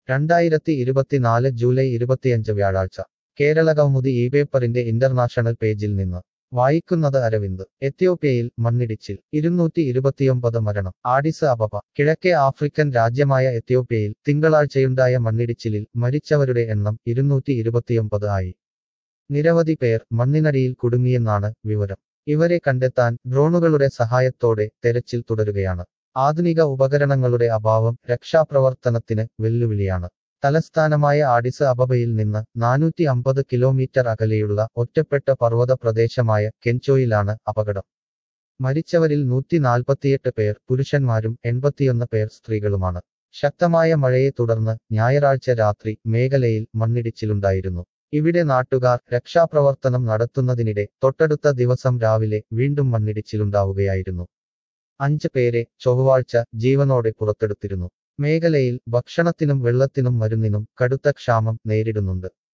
രണ്ടായിരത്തി ഇരുപത്തിനാല് ജൂലൈ ഇരുപത്തിയഞ്ച് വ്യാഴാഴ്ച കേരള കൗമുദി ഈ പേപ്പറിന്റെ ഇന്റർനാഷണൽ പേജിൽ നിന്ന് വായിക്കുന്നത് അരവിന്ദ് എത്യോപ്യയിൽ മണ്ണിടിച്ചിൽ ഇരുന്നൂറ്റി ഇരുപത്തിയൊമ്പത് മരണം ആഡിസ് അബബ കിഴക്കേ ആഫ്രിക്കൻ രാജ്യമായ എത്യോപ്യയിൽ തിങ്കളാഴ്ചയുണ്ടായ മണ്ണിടിച്ചിലിൽ മരിച്ചവരുടെ എണ്ണം ഇരുന്നൂറ്റി ഇരുപത്തിയൊമ്പത് ആയി നിരവധി പേർ മണ്ണിനടിയിൽ കുടുങ്ങിയെന്നാണ് വിവരം ഇവരെ കണ്ടെത്താൻ ഡ്രോണുകളുടെ സഹായത്തോടെ തെരച്ചിൽ തുടരുകയാണ് ആധുനിക ഉപകരണങ്ങളുടെ അഭാവം രക്ഷാപ്രവർത്തനത്തിന് വെല്ലുവിളിയാണ് തലസ്ഥാനമായ ആഡിസ് അബബയിൽ നിന്ന് നാനൂറ്റി അമ്പത് കിലോമീറ്റർ അകലെയുള്ള ഒറ്റപ്പെട്ട പർവ്വത പ്രദേശമായ കെൻചോയിലാണ് അപകടം മരിച്ചവരിൽ നൂറ്റി നാൽപ്പത്തിയെട്ട് പേർ പുരുഷന്മാരും എൺപത്തിയൊന്ന് പേർ സ്ത്രീകളുമാണ് ശക്തമായ മഴയെ തുടർന്ന് ഞായറാഴ്ച രാത്രി മേഖലയിൽ മണ്ണിടിച്ചിലുണ്ടായിരുന്നു ഇവിടെ നാട്ടുകാർ രക്ഷാപ്രവർത്തനം നടത്തുന്നതിനിടെ തൊട്ടടുത്ത ദിവസം രാവിലെ വീണ്ടും മണ്ണിടിച്ചിലുണ്ടാവുകയായിരുന്നു അഞ്ച് പേരെ ചൊവ്വാഴ്ച ജീവനോടെ പുറത്തെടുത്തിരുന്നു മേഖലയിൽ ഭക്ഷണത്തിനും വെള്ളത്തിനും മരുന്നിനും കടുത്ത ക്ഷാമം നേരിടുന്നുണ്ട്